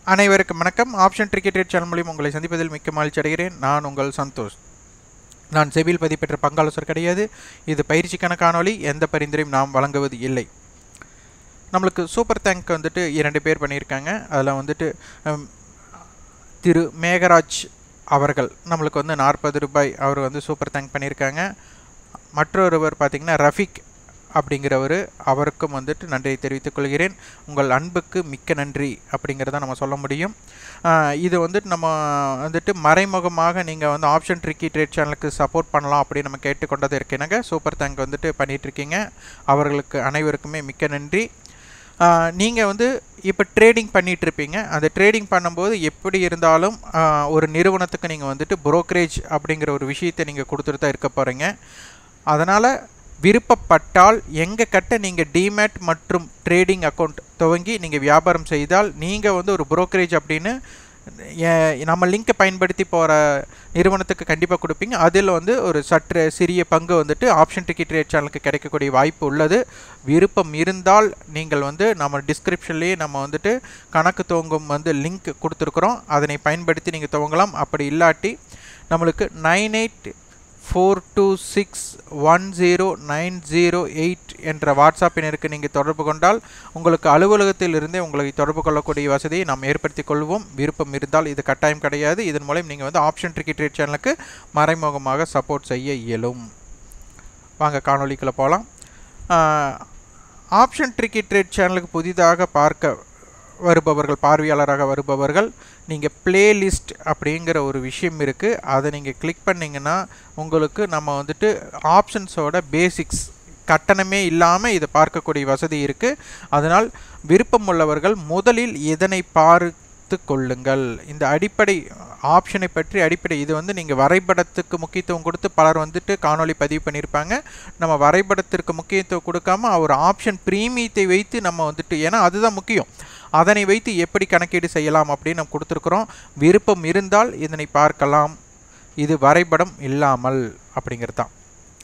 அனைவருக்கும் வணக்கம் option cricket rate channel மூலியம் உங்களை சந்திப்பதில் மிக்க மகிழ்ச்சி அடைகிறேன் நான் உங்கள் சந்தோஷ் நான் செபில் பதிப்பெற்ற பங்காளசர் கிடையாது இது பயிற்சிக்கான காணொளி எந்த பரிந்துரையும் நாம் வழங்குவது இல்லை நம்மளுக்கு சூப்பர் தேங்க் வந்துட்டு இரண்டு பேர் பண்ணியிருக்காங்க அதில் வந்துட்டு ஹம், திரு மேகராஜ் அவர்கள் நம்மளுக்கு வந்து நாற்பது ரூபாய் அவர் வந்து சூப்பர் தேங்க் பண்ணியிருக்காங்க மற்றொருவர் பார்த்திங்கன்னா ரஃபிக் அப்படிங்கிறவர் அவருக்கும் வந்துட்டு நன்றியை தெரிவித்துக் கொள்கிறேன் உங்கள் அன்புக்கு மிக்க நன்றி அப்படிங்கிறத நம்ம சொல்ல முடியும் ஆஹ் இது வந்துட்டு நம்ம வந்துட்டு மறைமுகமாக நீங்கள் வந்து ஆப்ஷன் ட்ரிக்கி ட்ரேட் சேனலுக்கு சப்போர்ட் பண்ணலாம் அப்படின்னு நம்ம கேட்டுக்கொண்டது இருக்கேனாங்க சூப்பர் தேங்க் வந்துட்டு பண்ணிட்டு இருக்கீங்க அவர்களுக்கு அனைவருக்குமே மிக்க நன்றி நீங்கள் வந்து இப்போ ட்ரேடிங் பண்ணிட்டு இருப்பீங்க அந்த ட்ரேடிங் பண்ணும்போது எப்படி இருந்தாலும் ஆஹ் ஒரு நிறுவனத்துக்கு நீங்கள் வந்துட்டு brokerage அப்படிங்கிற ஒரு விஷயத்தை நீங்கள் கொடுத்துட்டு தான் இருக்க போகிறீங்க அதனால் விருப்பப்பட்டால் எங்கள் கட்ட நீங்கள் டிமேட் மற்றும் ட்ரேடிங் அக்கௌண்ட் துவங்கி நீங்கள் வியாபாரம் செய்தால் நீங்கள் வந்து ஒரு brokerage அப்படின்னு ஏ- நம்ம லிங்கை பயன்படுத்தி போகிற நிறுவனத்துக்கு கண்டிப்பாக கொடுப்பீங்க அதில் வந்து ஒரு சற்று சிறிய பங்கு வந்துட்டு ஆப்ஷன் டிக்கெட் ரேட் சேனலுக்கு கிடைக்கக்கூடிய வாய்ப்பு உள்ளது விருப்பம் இருந்தால் நீங்கள் வந்து நம்ம டிஸ்கிரிப்ஷன்லேயே நம்ம வந்துட்டு கணக்கு துவங்கும் வந்து லிங்க் கொடுத்துருக்குறோம் அதனை பயன்படுத்தி நீங்கள் துவங்கலாம் அப்படி இல்லாட்டி நம்மளுக்கு nine eight four two six one zero nine zero eight என்ற வாட்ஸ்அப் எண்ணிற்கு நீங்கள் தொடர்பு கொண்டால் உங்களுக்கு அலுவலகத்தில் இருந்தே உங்களை தொடர்பு கொள்ளக்கூடிய வசதியை நாம் ஏற்படுத்திக் கொள்வோம் விருப்பம் இருந்தால் இது கட்டாயம் கிடையாது இதன் மூலம் நீங்கள் வந்து ஆப்ஷன் டிக்கெட் ரேட் சேனலுக்கு மறைமுகமாக சப்போர்ட் செய்ய இயலும் வாங்க காணொளிக்குள்ளே போகலாம் ஆப்ஷன் டிக்கெட் ரேட் சேனலுக்கு புதிதாக பார்க்க வருபவர்கள் பார்வையாளராக வருபவர்கள் நீங்கள் பிளேலிஸ்ட் அப்படிங்கிற ஒரு விஷயம் இருக்குது அதை நீங்கள் கிளிக் பண்ணிங்கன்னா உங்களுக்கு நம்ம வந்துட்டு ஆப்ஷன்ஸோட பேசிக்ஸ் கட்டணமே இல்லாமல் இதை பார்க்கக்கூடிய வசதி இருக்குது அதனால் விருப்பம் உள்ளவர்கள் முதலில் இதனை பார்த்து கொள்ளுங்கள் இந்த அடிப்படை ஆப்ஷனை பற்றி அடிப்படை இது வந்து நீங்கள் வரைபடத்துக்கு முக்கியத்துவம் கொடுத்து பலர் வந்துட்டு காணொளி பதிவு பண்ணியிருப்பாங்க நம்ம வரைபடத்திற்கு முக்கியத்துவம் கொடுக்காம ஒரு ஆப்ஷன் பிரீமியத்தை வைத்து நம்ம வந்துட்டு ஏன்னா அதுதான் முக்கியம் அதனை வைத்து எப்படி கணக்கீடு செய்யலாம் அப்படின்னு நம்ம கொடுத்துருக்குறோம் விருப்பம் இருந்தால் இதனை பார்க்கலாம் இது வரைபடம் இல்லாமல் அப்படிங்கிறது தான்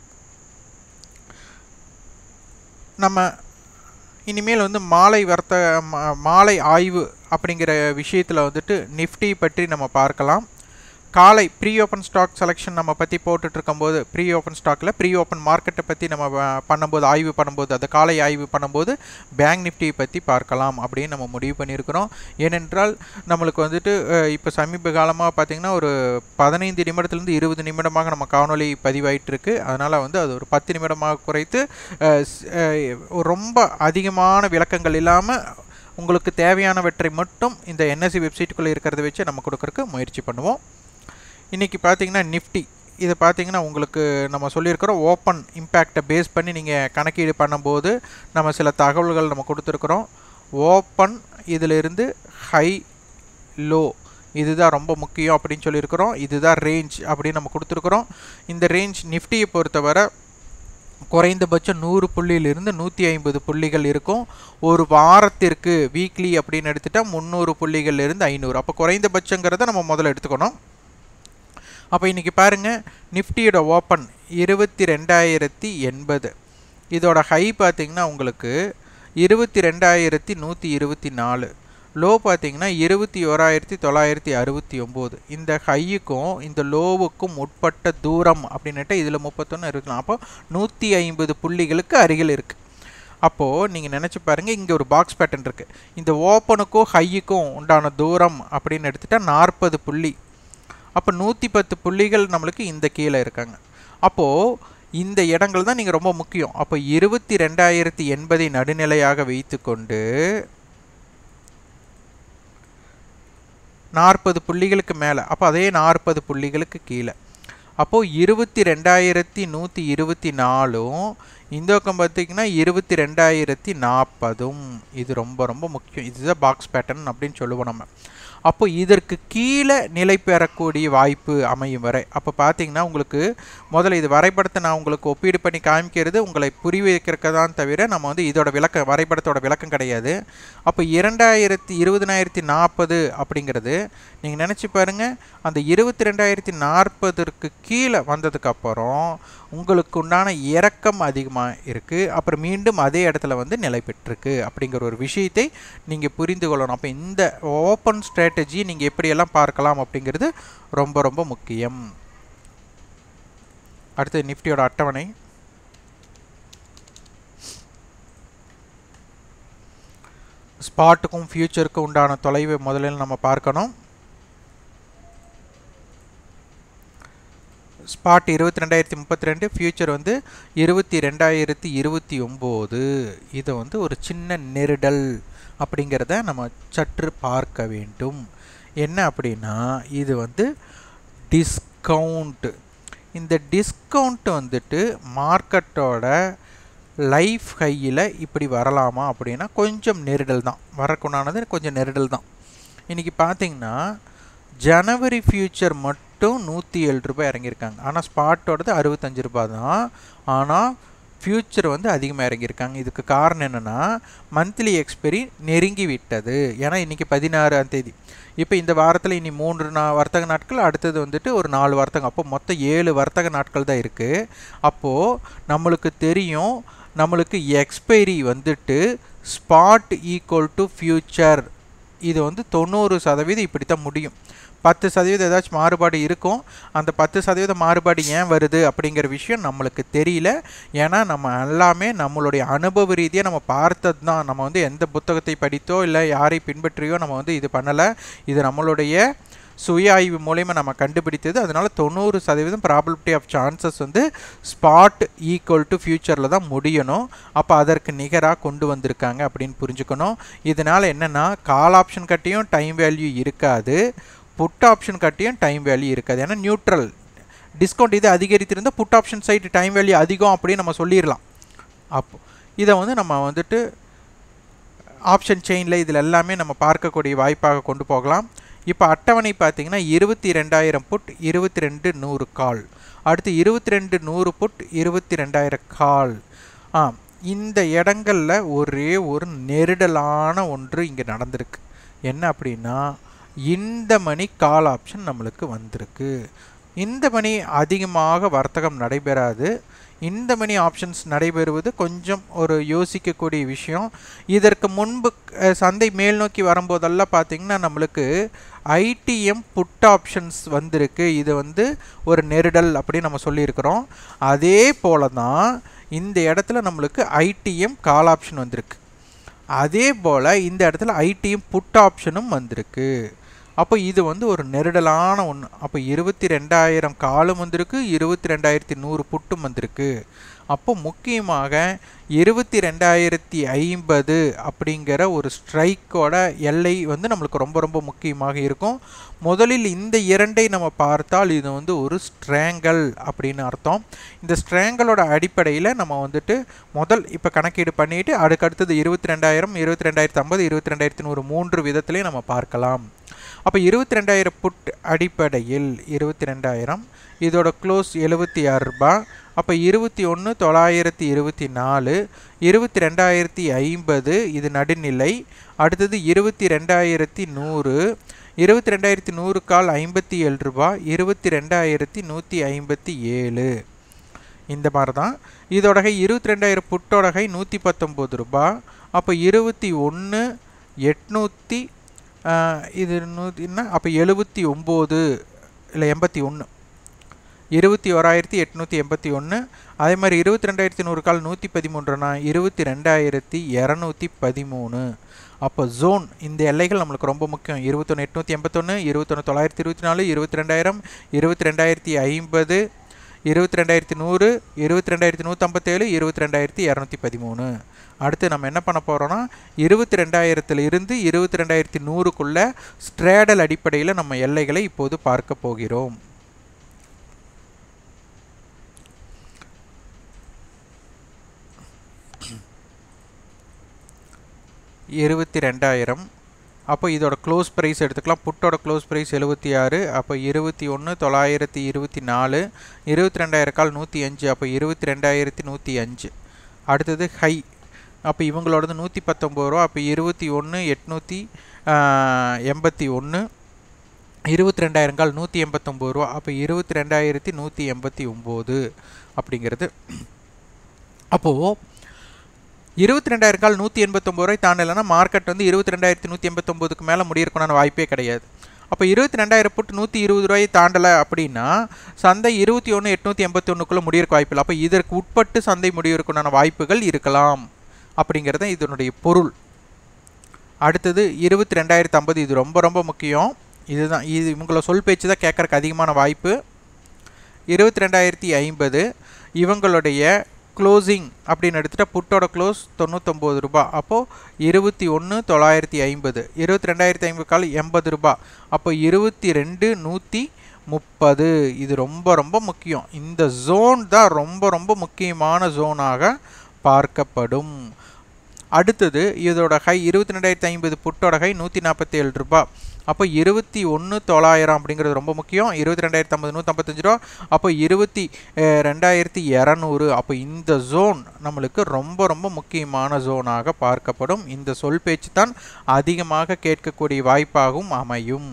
நம்ம இனிமேல் வந்து மாலை வர்த்த ம- மாலை ஆய்வு அப்படிங்கிற விஷயத்தில் வந்துட்டு நிஃப்டி பற்றி நம்ம பார்க்கலாம் காலை ப்ரீ ஓப்பன் ஸ்டாக் செலெக்ஷன் நம்ம பற்றி போட்டுட்டு இருக்கும்போது ப்ரீ ஓப்பன் ஸ்டாக்கில் ப்ரீ ஓப்பன் மார்க்கெட்டை பற்றி நம்ம வ- பண்ணும்போது ஆய்வு பண்ணும்போது அந்த காலை ஆய்வு பண்ணும்போது பேங்க் நிஃப்டியை பற்றி பார்க்கலாம் அப்படின்னு நம்ம முடிவு பண்ணியிருக்கிறோம் ஏனென்றால் நம்மளுக்கு வந்துட்டு இப்போ சமீப காலமாக பார்த்திங்கன்னா ஒரு பதினைந்து நிமிடத்துலேருந்து இருபது நிமிடமாக நம்ம காணொளி பதிவாயிட்டு இருக்கு அதனால் வந்து அது ஒரு பத்து நிமிடமாக குறைத்து அஹ், ஸ்- அஹ், ஒரு ரொம்ப அதிகமான விளக்கங்கள் இல்லாமல் உங்களுக்கு தேவையானவற்றை மட்டும் இந்த என்எஸ்சி வெப்சைட்டுக்குள்ளே இருக்கிறத வச்சு நம்ம கொடுக்கறக்கு முயற்சி பண்ணுவோம் இன்றைக்கி பார்த்தீங்கன்னா நிஃப்டி இதை பார்த்தீங்கன்னா உங்களுக்கு நம்ம சொல்லியிருக்கிறோம் ஓப்பன் இம்பேக்டை பேஸ் பண்ணி நீங்கள் கணக்கீடு பண்ணும்போது நம்ம சில தகவல்கள் நம்ம கொடுத்துருக்குறோம் ஓப்பன் இதிலிருந்து ஹை லோ இதுதான் ரொம்ப முக்கியம் அப்படின்னு சொல்லியிருக்கிறோம் இதுதான் ரேஞ்ச் அப்படின்னு நம்ம கொடுத்துருக்குறோம் இந்த ரேஞ்ச் நிஃப்டியை பொறுத்தவரை குறைந்தபட்சம் நூறு புள்ளியிலிருந்து நூற்றி ஐம்பது புள்ளிகள் இருக்கும் ஒரு வாரத்திற்கு வீக்லி அப்படின்னு எடுத்துட்டா முந்நூறு புள்ளிகள்லேருந்து ஐநூறு அப்போ குறைந்தபட்சங்கிறத நம்ம முதல்ல எடுத்துக்கணும் அப்போ இன்றைக்கி பாருங்கள் நிஃப்டியோட ஓப்பன் இருபத்தி ரெண்டாயிரத்தி எண்பது இதோட ஹை பார்த்தீங்கன்னா உங்களுக்கு இருபத்தி ரெண்டாயிரத்தி நூற்றி இருபத்தி நாலு லோ பார்த்தீங்கன்னா இருபத்தி ஓராயிரத்தி தொள்ளாயிரத்தி அறுபத்தி ஒம்பது இந்த ஹையுக்கும் இந்த லோவுக்கும் உட்பட்ட தூரம் அப்படின்னுட்டு இதில் முப்பத்தொன்று இருக்கலாம் அப்போ நூற்றி ஐம்பது புள்ளிகளுக்கு அருகில் இருக்குது அப்போது நீங்கள் நினச்சி பாருங்கள் இங்கே ஒரு பாக்ஸ் பேட்டர்ன் இருக்குது இந்த ஓப்பனுக்கும் ஹையுக்கும் உண்டான தூரம் அப்படின்னு எடுத்துட்டா நாற்பது புள்ளி அப்போ நூற்றி பத்து புள்ளிகள் நம்மளுக்கு இந்த கீழே இருக்காங்க அப்போது இந்த இடங்கள் தான் நீங்கள் ரொம்ப முக்கியம் அப்போ இருபத்தி ரெண்டாயிரத்தி எண்பதை நடுநிலையாக வைத்துக்கொண்டு நாற்பது புள்ளிகளுக்கு மேலே அப்போ அதே நாற்பது புள்ளிகளுக்கு கீழே அப்போது இருபத்தி ரெண்டாயிரத்தி நூற்றி இருபத்தி நாலும் இந்த பக்கம் பார்த்தீங்கன்னா இருபத்தி ரெண்டாயிரத்தி நாற்பதும் இது ரொம்ப ரொம்ப முக்கியம் இதுதான் பாக்ஸ் பேட்டர்ன் அப்படின்னு சொல்லுவோம் நம்ம அப்போ இதற்கு கீழே நிலை பெறக்கூடிய வாய்ப்பு அமையும் வரை அப்போ பார்த்தீங்கன்னா உங்களுக்கு முதல்ல இது வரைபடத்தை நான் உங்களுக்கு ஒப்பீடு பண்ணி காமிக்கிறது உங்களை புரிய வைக்கிறக்க தான் தவிர நம்ம வந்து இதோட விளக்க வரைபடத்தோட விளக்கம் கிடையாது அப்போ இரண்டாயிரத்தி இருபதனாயிரத்தி நாற்பது அப்படிங்கிறது நீங்கள் நினச்சி பாருங்கள் அந்த இருபத்தி ரெண்டாயிரத்தி நாற்பதற்கு கீழே வந்ததுக்கப்புறம் உங்களுக்கு உண்டான இறக்கம் அதிகமாக இருக்குது அப்புறம் மீண்டும் அதே இடத்துல வந்து நிலை பெற்றிருக்கு அப்படிங்கிற ஒரு விஷயத்தை நீங்கள் புரிந்து கொள்ளணும் அப்போ இந்த ஓப்பன் ஸ்ட்ராட்டஜி நீங்கள் எப்படியெல்லாம் பார்க்கலாம் அப்படிங்கிறது ரொம்ப ரொம்ப முக்கியம் அடுத்து நிஃப்டியோட அட்டவணை ஸ்பாட்டுக்கும் ஃபியூச்சருக்கும் உண்டான தொலைவை முதலில் நம்ம பார்க்கணும் ஸ்பாட் இருபத்தி ரெண்டாயிரத்தி முப்பத்தி ரெண்டு ஃபியூச்சர் வந்து இருபத்தி ரெண்டாயிரத்தி இருபத்தி ஒம்பது இது வந்து ஒரு சின்ன நெருடல் அப்படிங்கிறத நம்ம சற்று பார்க்க வேண்டும் என்ன அப்படின்னா இது வந்து டிஸ்கவுண்ட் இந்த டிஸ்கவுண்ட் வந்துட்டு மார்க்கெட்டோட லைஃப் ஹையில் இப்படி வரலாமா அப்படின்னா கொஞ்சம் நெருடல் தான் வரக்குண்டானது கொஞ்சம் நெருடல் தான் இன்றைக்கி பார்த்தீங்கன்னா ஜனவரி ஃபியூச்சர் மட்டும் நூற்றி ஏழு ரூபாய் இறங்கியிருக்காங்க ஆனால் ஸ்பாட்டோடது அறுபத்தஞ்சு ரூபாய் தான் ஆனால் ஃப்யூச்சர் வந்து அதிகமாக இறங்கியிருக்காங்க இதுக்கு காரணம் என்னென்னா மந்த்லி எக்ஸ்பெரி நெருங்கி விட்டது ஏன்னா இன்றைக்கி பதினாறாம் தேதி இப்போ இந்த வாரத்தில் இனி மூன்று நா வர்த்தக நாட்கள் அடுத்தது வந்துட்டு ஒரு நாலு வர்த்தகம் அப்போ மொத்தம் ஏழு வர்த்தக நாட்கள் தான் இருக்குது அப்போது நம்மளுக்கு தெரியும் நம்மளுக்கு எக்ஸ்பைரி வந்துட்டு ஸ்பாட் ஈக்குவல் டு ஃப்யூச்சர் இது வந்து தொண்ணூறு சதவீதம் இப்படி தான் முடியும் பத்து சதவீதம் ஏதாச்சும் மாறுபாடு இருக்கும் அந்த பத்து சதவீத மாறுபாடு ஏன் வருது அப்படிங்கிற விஷயம் நம்மளுக்கு தெரியல ஏன்னா நம்ம எல்லாமே நம்மளுடைய அனுபவ ரீதியாக நம்ம பார்த்தது தான் நம்ம வந்து எந்த புத்தகத்தை படித்தோ இல்லை யாரை பின்பற்றியோ நம்ம வந்து இது பண்ணலை இது நம்மளுடைய சுய ஆய்வு மூலயமா நம்ம கண்டுபிடித்தது அதனால் தொண்ணூறு சதவீதம் ப்ராபபிலிட்டி ஆஃப் சான்சஸ் வந்து ஸ்பாட் ஈக்குவல் டு ஃப்யூச்சரில் தான் முடியணும் அப்போ அதற்கு நிகராக கொண்டு வந்திருக்காங்க அப்படின்னு புரிஞ்சுக்கணும் இதனால் என்னென்னா கால் ஆப்ஷன் கட்டியும் டைம் வேல்யூ இருக்காது புட் ஆப்ஷன் கட்டியும் டைம் வேல்யூ இருக்காது ஏன்னா நியூட்ரல் டிஸ்கவுண்ட் இது அதிகரித்திருந்தால் put option side time value அதிகம் அப்படின்னு நம்ம சொல்லிடலாம் அப்போ இதை வந்து நம்ம வந்துட்டு ஆப்ஷன் செயினில் இதில் எல்லாமே நம்ம பார்க்கக்கூடிய வாய்ப்பாக கொண்டு போகலாம் இப்போ அட்டவணை பார்த்தீங்கன்னா இருபத்தி ரெண்டாயிரம் புட் இருபத்தி ரெண்டு நூறு கால் அடுத்து இருபத்தி ரெண்டு நூறு புட் இருபத்தி ரெண்டாயிரம் கால் ஆ இந்த இடங்களில் ஒரே ஒரு நெருடலான ஒன்று இங்கே நடந்திருக்கு என்ன அப்படின்னா இந்த மணி கால் ஆப்ஷன் நம்மளுக்கு வந்திருக்கு இந்த மணி அதிகமாக வர்த்தகம் நடைபெறாது இந்த மணி ஆப்ஷன்ஸ் நடைபெறுவது கொஞ்சம் ஒரு யோசிக்கக்கூடிய விஷயம் இதற்கு முன்பு சந்தை மேல் நோக்கி வரும்போதெல்லாம் பார்த்திங்கன்னா நம்மளுக்கு ஐடிஎம் புட் ஆப்ஷன்ஸ் வந்திருக்கு இது வந்து ஒரு நெருடல் அப்படின்னு நம்ம சொல்லியிருக்கிறோம் அதே போல தான் இந்த இடத்துல நம்மளுக்கு ஐடிஎம் கால் ஆப்ஷன் வந்திருக்கு அதே போல் இந்த இடத்துல ஐடிஎம் புட் ஆப்ஷனும் வந்திருக்கு அப்போ இது வந்து ஒரு நெருடலான ஒன்று அப்போ இருபத்தி ரெண்டாயிரம் காலும் வந்திருக்கு இருபத்தி ரெண்டாயிரத்தி நூறு புட்டும் வந்திருக்கு அப்போ முக்கியமாக இருபத்தி ரெண்டாயிரத்தி ஐம்பது அப்படிங்கிற ஒரு ஸ்ட்ரைக்கோட எல்லை வந்து நம்மளுக்கு ரொம்ப ரொம்ப முக்கியமாக இருக்கும் முதலில் இந்த இரண்டை நம்ம பார்த்தால் இது வந்து ஒரு ஸ்ட்ரேங்கல் அப்படின்னு அர்த்தம் இந்த ஸ்ட்ரேங்கலோட அடிப்படையில் நம்ம வந்துட்டு முதல் இப்போ கணக்கீடு பண்ணிவிட்டு அதுக்கடுத்தது இருபத்தி ரெண்டாயிரம் இருபத்தி ரெண்டாயிரத்தி ஐம்பது இருபத்தி ரெண்டாயிரத்தி நூறு மூன்று விதத்துலேயும் நம்ம பார்க்கலாம் அப்போ இருபத்தி ரெண்டாயிரம் புட் அடிப்படையில் இருபத்தி ரெண்டாயிரம் இதோட க்ளோஸ் எழுபத்தி ஆறு ரூபா அப்போ இருபத்தி ஒன்று தொள்ளாயிரத்தி இருபத்தி நாலு இருபத்தி ரெண்டாயிரத்தி ஐம்பது இது நடுநிலை அடுத்தது இருபத்தி ரெண்டாயிரத்தி நூறு இருபத்தி ரெண்டாயிரத்தி நூறு கால் ஐம்பத்தி ஏழு ரூபா இருபத்தி ரெண்டாயிரத்தி நூற்றி ஐம்பத்தி ஏழு இந்த மாதிரி தான் இதோடகை இருபத்தி ரெண்டாயிரம் புட்டோடகை நூற்றி பத்தொம்போது ரூபா அப்போ இருபத்தி ஒன்று எட்நூற்றி இது நூற்றின்னா அப்போ எழுபத்தி ஒம்பது இல்லை எண்பத்தி ஒன்று இருபத்தி ஓராயிரத்தி எட்நூற்றி எண்பத்தி ஒன்று அதே மாதிரி இருபத்தி ரெண்டாயிரத்தி நூறு கால் நூற்றி பதிமூன்றுனா இருபத்தி ரெண்டாயிரத்தி இரநூத்தி பதிமூணு அப்போ ஜோன் இந்த எல்லைகள் நம்மளுக்கு ரொம்ப முக்கியம் இருபத்தொன்று எட்நூற்றி எண்பத்தொன்று இருபத்தொன்று தொள்ளாயிரத்தி இருபத்தி நாலு இருபத்தி ரெண்டாயிரம் இருபத்தி ரெண்டாயிரத்தி ஐம்பது இருபத்தி ரெண்டாயிரத்தி நூறு இருபத்தி ரெண்டாயிரத்தி நூற்றம்பத்தேழு இருபத்தி ரெண்டாயிரத்தி இரநூத்தி பதிமூணு அடுத்து நம்ம என்ன பண்ண போகிறோன்னா இருபத்தி ரெண்டாயிரத்தில் இருந்து இருபத்தி ரெண்டாயிரத்தி நூறுக்குள்ளே ஸ்ட்ரேடல் அடிப்படையில் நம்ம எல்லைகளை இப்போது பார்க்க போகிறோம் இருபத்தி ரெண்டாயிரம் அப்போ இதோட க்ளோஸ் ப்ரைஸ் எடுத்துக்கலாம் புட்டோட க்ளோஸ் ப்ரைஸ் எழுபத்தி ஆறு அப்போ இருபத்தி ஒன்று தொள்ளாயிரத்தி இருபத்தி நாலு இருபத்தி ரெண்டாயிரம் கால் நூற்றி அஞ்சு அப்போ இருபத்தி ரெண்டாயிரத்தி நூற்றி அஞ்சு அடுத்தது ஹை அப்போ இவங்களோடது நூற்றி பத்தொம்பது ரூபா அப்போ இருபத்தி ஒன்று எட்நூற்றி எண்பத்தி ஒன்று இருபத்தி ரெண்டாயிரம் கால் நூற்றி எண்பத்தொம்போது ரூபா அப்போ இருபத்தி ரெண்டாயிரத்தி நூற்றி எண்பத்தி ஒம்பது அப்படிங்கிறது அப்போது இருபத்தி ரெண்டாயிரம் கால் நூற்றி எண்பத்தொம்பது ரூபாய் தாண்டலைன்னா மார்க்கெட் வந்து இருபத்தி ரெண்டாயிரத்தி நூற்றி எண்பத்தொம்போதுக்கு மேலே முடியிருக்கணும்னு வாய்ப்பே கிடையாது அப்போ இருபத்தி ரெண்டாயிரம் புட்டு நூற்றி இருபது ரூபாயை தாண்டலை அப்படின்னா சந்தை இருபத்தி ஒன்று எட்நூற்றி எண்பத்தி ஒன்றுக்குள்ளே முடியிருக்க வாய்ப்பு இல்லை அப்போ இதற்கு உட்பட்டு சந்தை முடியிருக்குண்டான வாய்ப்புகள் இருக்கலாம் அப்படிங்கிறது இதனுடைய பொருள் அடுத்தது இருபத்தி ரெண்டாயிரத்து ஐம்பது இது ரொம்ப ரொம்ப முக்கியம் இதுதான் இது இவங்கள சொல் பேச்சு தான் கேட்குறக்கு அதிகமான வாய்ப்பு இருபத்தி ரெண்டாயிரத்தி ஐம்பது இவங்களுடைய க்ளோசிங் அப்படின்னு எடுத்துகிட்டா புட்டோட க்ளோஸ் தொண்ணூத்தொம்பது ரூபா அப்போது இருபத்தி ஒன்று தொள்ளாயிரத்தி ஐம்பது இருபத்தி ரெண்டாயிரத்தி ஐம்பது கால் எண்பது ரூபா அப்போ இருபத்தி ரெண்டு நூற்றி முப்பது இது ரொம்ப ரொம்ப முக்கியம் இந்த ஜோன் தான் ரொம்ப ரொம்ப முக்கியமான ஜோனாக பார்க்கப்படும் அடுத்தது இதோட ஹை இருபத்தி ரெண்டாயிரத்தி ஐம்பது புட்டோட ஹை நூற்றி நாற்பத்தி ஏழு ரூபா அப்போ இருபத்தி ஒன்று தொள்ளாயிரம் அப்படிங்கிறது ரொம்ப முக்கியம் இருபத்தி ரெண்டாயிரத்தி ஐம்பது நூற்றம்பத்தஞ்சு ரூபா அப்போ இருபத்தி ரெண்டாயிரத்தி இரநூறு அப்போ இந்த ஜோன் நம்மளுக்கு ரொம்ப ரொம்ப முக்கியமான ஜோனாக பார்க்கப்படும் இந்த சொல் பேச்சு தான் அதிகமாக கேட்கக்கூடிய வாய்ப்பாகவும் அமையும்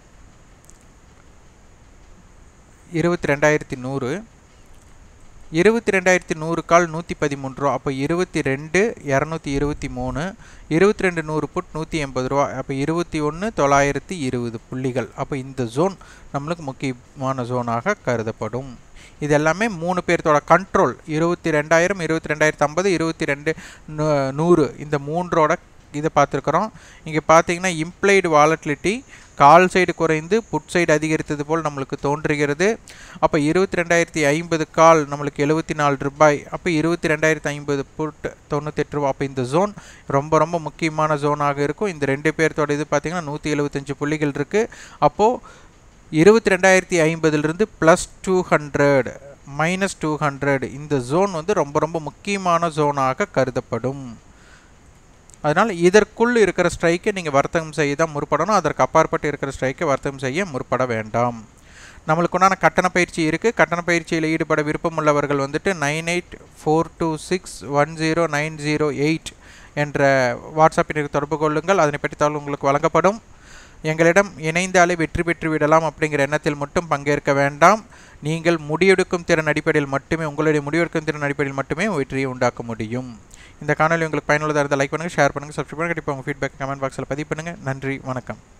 இருபத்தி ரெண்டாயிரத்தி நூறு இருபத்தி ரெண்டாயிரத்தி நூறு கால் நூற்றி பதிமூணு ரூபா அப்போ இருபத்தி ரெண்டு இரநூத்தி இருபத்தி மூணு இருபத்தி ரெண்டு நூறு புட் நூற்றி எண்பது ரூபா அப்போ இருபத்தி ஒன்று தொள்ளாயிரத்தி இருபது புள்ளிகள் அப்போ இந்த ஜோன் நம்மளுக்கு முக்கியமான ஜோனாக கருதப்படும் இது எல்லாமே மூணு பேர்த்தோட கண்ட்ரோல் இருபத்தி ரெண்டாயிரம் இருபத்தி ரெண்டாயிரத்தி ஐம்பது இருபத்தி ரெண்டு நூறு இந்த மூன்றோட இதை பார்த்துருக்குறோம் இங்கே பார்த்தீங்கன்னா இம்ப்ளைடு வாலட்டிலிட்டி கால் சைடு குறைந்து புட் சைடு அதிகரித்தது போல் நம்மளுக்கு தோன்றுகிறது அப்போ இருபத்தி ரெண்டாயிரத்தி ஐம்பது கால் நம்மளுக்கு எழுபத்தி நாலு ரூபாய் அப்போ இருபத்தி ரெண்டாயிரத்தி ஐம்பது புட் தொண்ணூத்தெட்டு ரூபா அப்போ இந்த ஜோன் ரொம்ப ரொம்ப முக்கியமான ஜோனாக இருக்கும் இந்த ரெண்டு பேர்த்தோட இது பார்த்திங்கன்னா நூற்றி எழுபத்தஞ்சு புள்ளிகள் இருக்குது அப்போது இருபத்தி ரெண்டாயிரத்தி ஐம்பதுலேருந்து plus two hundred minus two hundred இந்த ஜோன் வந்து ரொம்ப ரொம்ப முக்கியமான ஜோனாக கருதப்படும் அதனால் இதற்குள் இருக்கிற ஸ்ட்ரைக்கை நீங்கள் வர்த்தகம் செய்ய தான் முற்படணும் அதற்கு அப்பாற்பட்டு இருக்கிற ஸ்ட்ரைக்கை வர்த்தகம் செய்ய முற்பட வேண்டாம் நம்மளுக்கு உண்டான கட்டண பயிற்சி இருக்குது கட்டண பயிற்சியில் ஈடுபட விருப்பம் உள்ளவர்கள் வந்துட்டு nine eight four two six one zero nine zero eight என்ற வாட்ஸ்அப்பிற்கு தொடர்பு கொள்ளுங்கள் அதனை பற்றி தகவல் உங்களுக்கு வழங்கப்படும் எங்களிடம் இணைந்தாலே வெற்றி பெற்று விடலாம் அப்படிங்கிற எண்ணத்தில் மட்டும் பங்கேற்க வேண்டாம் நீங்கள் முடிவெடுக்கும் திறன் அடிப்படையில் மட்டுமே உங்களுடைய முடிவெடுக்கும் திறன் அடிப்படையில் மட்டுமே வெற்றியை உண்டாக்க முடியும் இந்த காணொலி உங்களுக்கு பயனுள்ளதாக இருந்தால் லைக் பண்ணுங்கள் ஷேர் பண்ணுங்கள் சப்ஸ்கிரைப் பண்ணுங்கள் கண்டிப்பாக உங்கள் ஃபீட்பேக் கமெண்ட் பாக்ஸில் பதிவு பண்ணுங்கள் நன்றி வணக்கம்